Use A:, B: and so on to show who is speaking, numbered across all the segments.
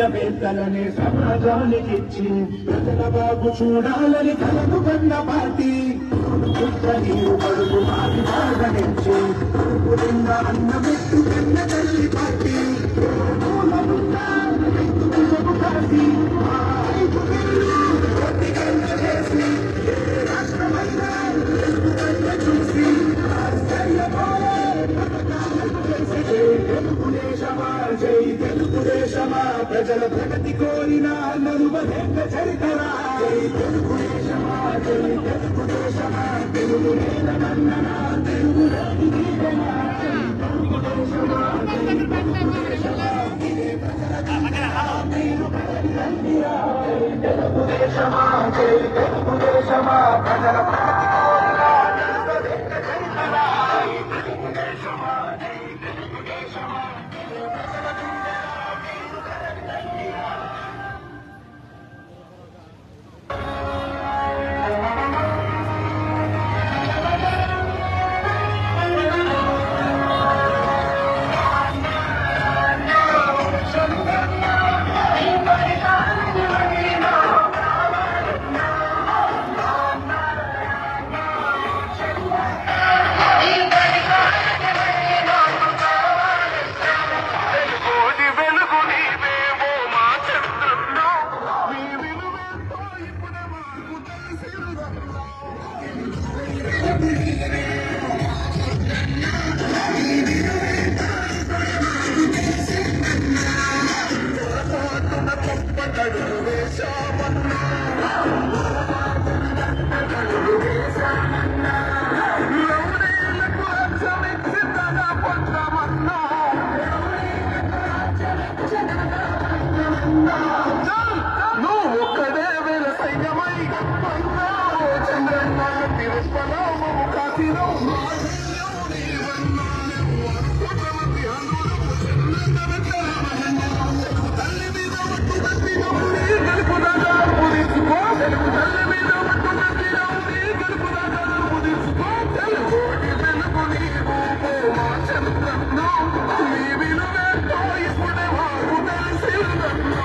A: వేత్తలని సమాజానికిచ్చి ప్రజల బాగు చూడాలని కలను కన్న పార్టీ పుట్ట నీరు పడుకు మారి బాధనిచ్చి కడుపు నిండా అన్న పెట్టు కన్న తల్లి పార్టీ మూలమున్న రైతు చెడు కాసి ఆ రైతు బిల్లు కొద్ది కన్న చేసి ఏ రాష్ట్రమైనా ఎందుకన్న చూసి ఆశ్చర్యపోయే పథకాలను చేసి జై తెలుగుదేశమా జై తెలుగుదేశమా ప్రజల ప్రగతి కోరిన నలువదేక చరితరా జై తెలుగుదేశమా జై తెలుగుదేశమా తెలుగు నేలమన్ననా తెలుగు రాతి గీతమా జై తెలుగుదేశమా జై తెలుగుదేశమా ఇదే ప్రజల మీరు కదండిరా జై తెలుగుదేశమా జై తెలుగుదేశమా ప్రజల ప్రగతి కోరిన నలువదేక చరితరా జై తెలుగుదేశమా జై తెలుగుదేశమా ఇదే ప్రజల గుండెలా మీరు కదండిరా
B: కోటి వెలుగు నీవేమో మా చంద్రుల్లో నీ విలువేంతో ఇప్పుడే మాకు తెలిసిందమ్మా పొరపాటున తప్పటడుగు వేశామన్నా రౌడీలకు అచ్చమిచ్చి తన పొందమన్నా నువ్వు ఒక్కడే వేల సైన్యమై పన్నావు చంద్రన్న తిరుపలామము కాసిలో తల్లి మీద మట్టు కట్టినవు నీ గెలుపుదాగా పురించుకో తెలుగు తల్లి మీద మట్టు కట్టినవు నీ గెలుపుదాగా పురించుకో తెలుగోటి వెలుగు నీవు మా చంద్రన్న నీ విలువేంతో ఇప్పుడే మాకు తెలిసిందన్నా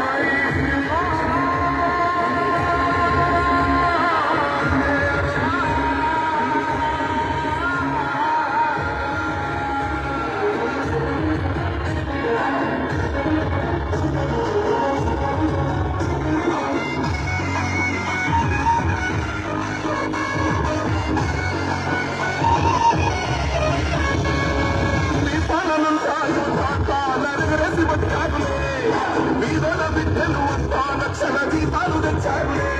B: నీ పాలనంతాను నలుగురేసి వచ్చారులే వీధుల విద్యలు అంతా లక్షల జీతాలు తెచ్చారులే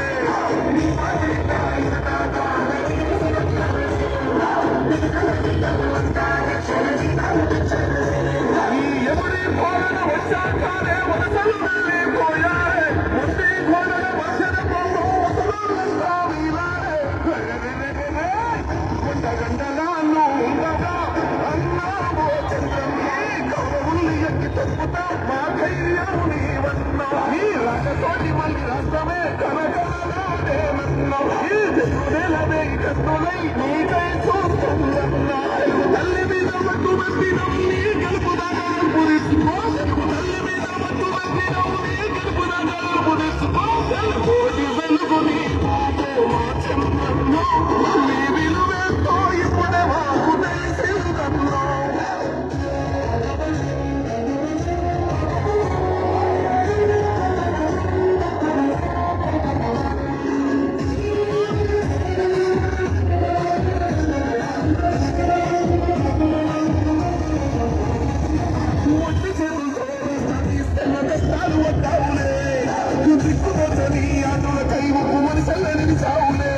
B: ఈ ఎవరి పాలన వచ్చాకనే వలసలు వెళ్ళిపోయారే ముందు కోడల వర్షన పొంగు వసలంతా వీలారే గుండగండలాను ఉండగా అన్నావో చంద్రమ్మ కౌరవుల్ని ఎక్కి తొక్కుతా మా ధైర్యం నీవన్నా ఈ రాజతోటి మళ్ళీ రాష్ట్రమే కనకలలాడేనన్నా ఈ తెలుగునేలనే కన్నులై నీకై చూస్తుందన్నా తెలుగు తల్లి మీద మట్టు మట్టినం నీ గెలుపుదాకా పురించుకో తెలుగు తల్లి మీద మట్టు మట్టినం నీ గెలుపుదాకా పురించుకో తెలుగోటి వెలుగు నీవు మా చంద్రన్న నీ విలువేంతో ఇప్పుడే మాకు తెలిసిందన్నా ఒట్టి చేతులతో సాధిస్తున్న కష్టాలు వద్దావులే దిక్కుపోతని అటుల కై ఉప్పుమని చల్లని చావులే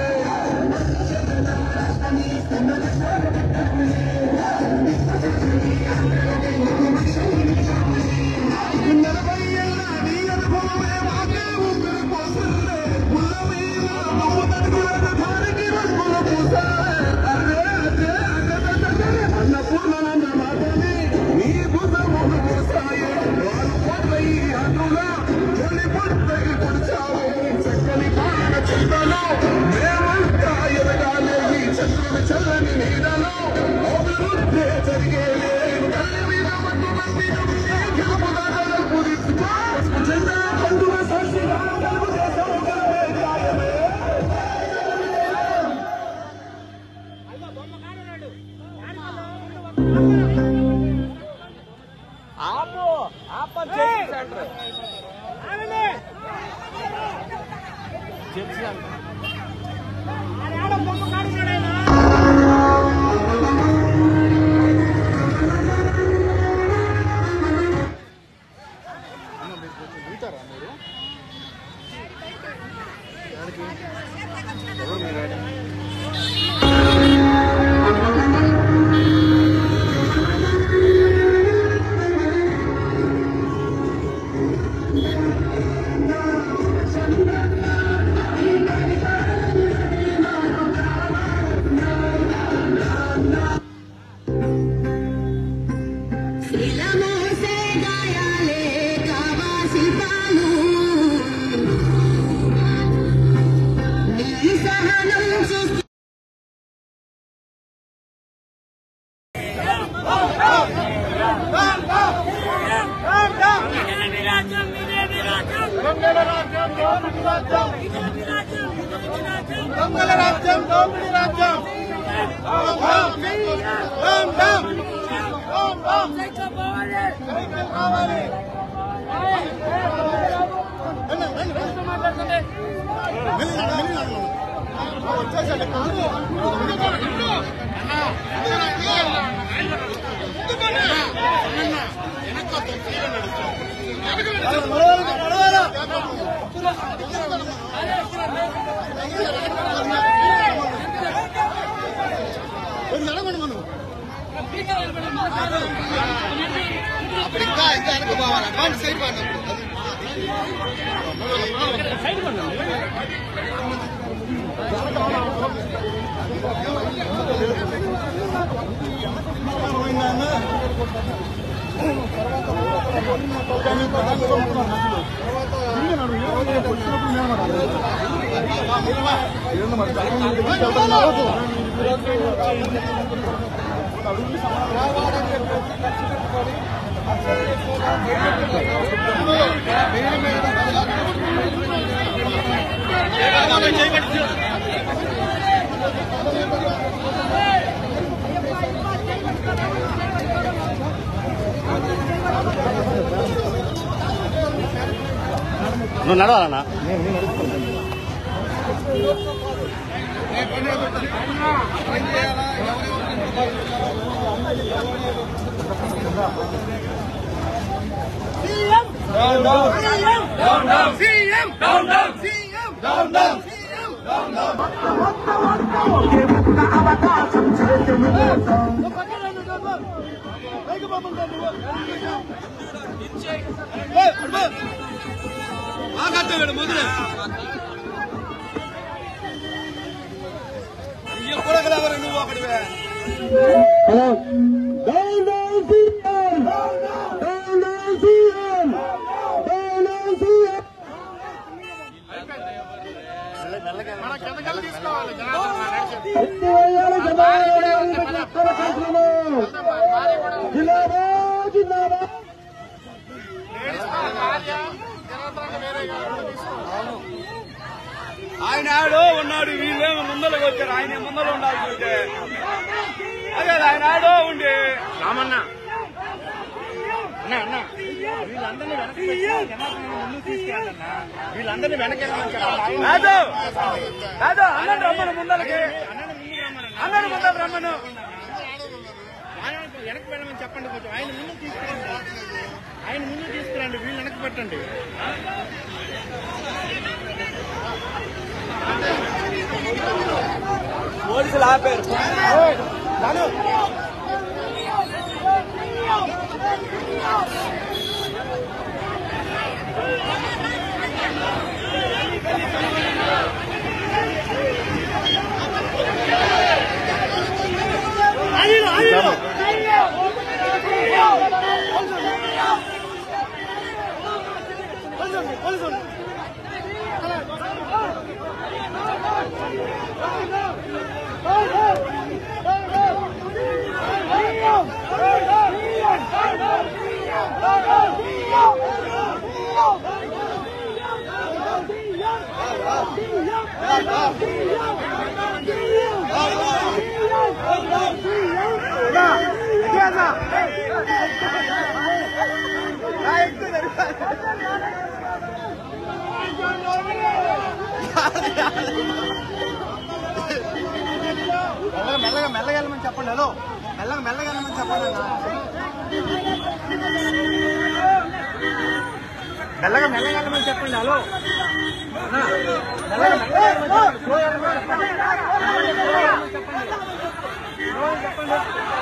B: నలభై ఏళ్ళ నీ అనుభవమే మాకే ఊపిరి పోసలే ముళ్ళ మీద నువ్వు తడుగుల దారికి రంగుల పూసలే అదే అదే అదే అన్నపూర్ణనంద మాతని నీ భుజములు పూసాయి వారు పొట్ల ఈ అన్నుల తొలి పొట్టకి పొడిచావు చక్కని పాలన చింతలో మేము
C: శిలమోసే గాయాలే కావా శిల్పాలు నీ సహనం చూసి
B: దొంగల రాజ్యం దోపిడి రాజ్యం ఓం ఓం ఓం ఓం ఓం ఓం సైకిల్ కావాలి వచ్చేసండి అప్పుడు ఇంకా ఇంకా వెనక పోవాలి అడ్వాన్స్ సైడ్ పడినప్పుడు
D: నువ్వు నడవాలన్నా
A: అవకాశం చేతులు కోసం
B: మొదలు ఎప్పుడు రావాలి నువ్వు ఒకటివే
A: Down, down, CM! Down, down, CM! Down, down, CM! ఎత్తి వేయాలి జనాలు కార్యక్రమం జిందాబాద్ జిందాబాద్
B: ఆయన ఆడు ఉన్నాడు వీళ్ళేమో ముందరకు వచ్చారు ఆయన ముందర ఉండాల్సి ఉంటే అదే ఆయన ఆడు ఉండి రామన్న అన్న అన్న వీళ్ళందరినీ వెనక్కి పెట్టి జనార్దన్ ముందుకు తీసుకెళ్ళన్నా వీళ్ళందరినీ వెనక్కి కాదు కాదు అన్నని రమ్మను ముందరకి అన్నని ముందర రమ్మను ఆయన వెనక్కి వెళ్ళమని చెప్పండి కొంచెం ఆయన ముందు తీసుకురండి ఆయన ముందు తీసుకురండి వీళ్ళు వెనక్కి పెట్టండి పోలీసులు ఆపారు
D: మెల్లగా మెల్లగా మెల్లగా వెళ్ళమని చెప్పండి హలో మెల్లగా మెల్లగా వెళ్ళమని చెప్పండి అన్న మెల్లగా మెల్లగా వెళ్ళమని చెప్పండి హలో అన్న, మెల్లగా మెల్లగా వెళ్ళమని చెప్పండి. స్లో వెళ్ళమని చెప్పండి. స్లో వెళ్ళమని చెప్పండి. స్లో అని చెప్పండి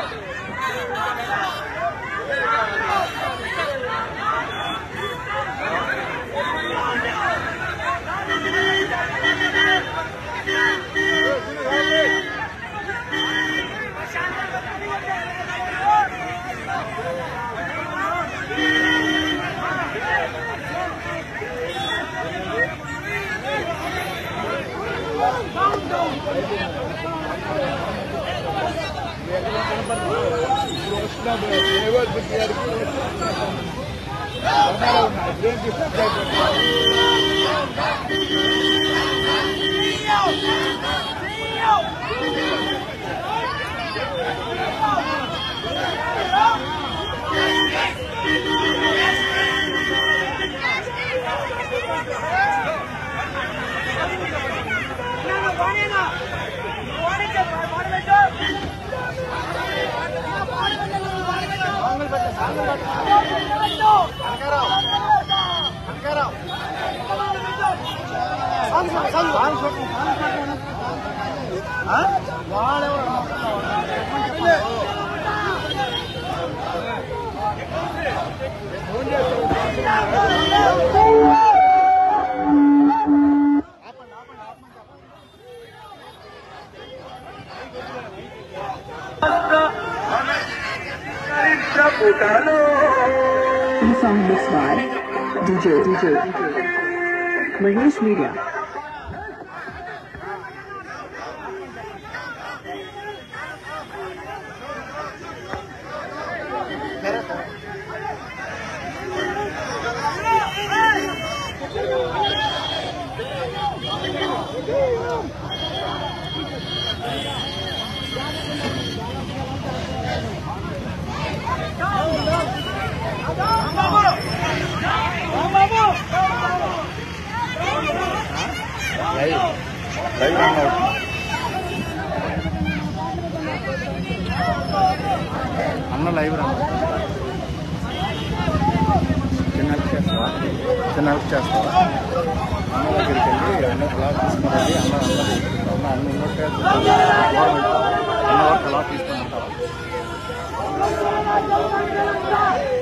E: The song mixed by DJ DJ Mahesh Media.
D: అన్న లైవ్ రా చిన్న హెల్ప్ చేస్తావా చిన్న హెల్ప్ చేస్తావా అన్న దగ్గరికి వెళ్ళి అన్న క్లాస్ తీసుకురండి అన్న అన్న తీసుకుంటాం అన్న ఉన్నట్టే అన్న వరకు క్లాస్ తీసుకుంటావా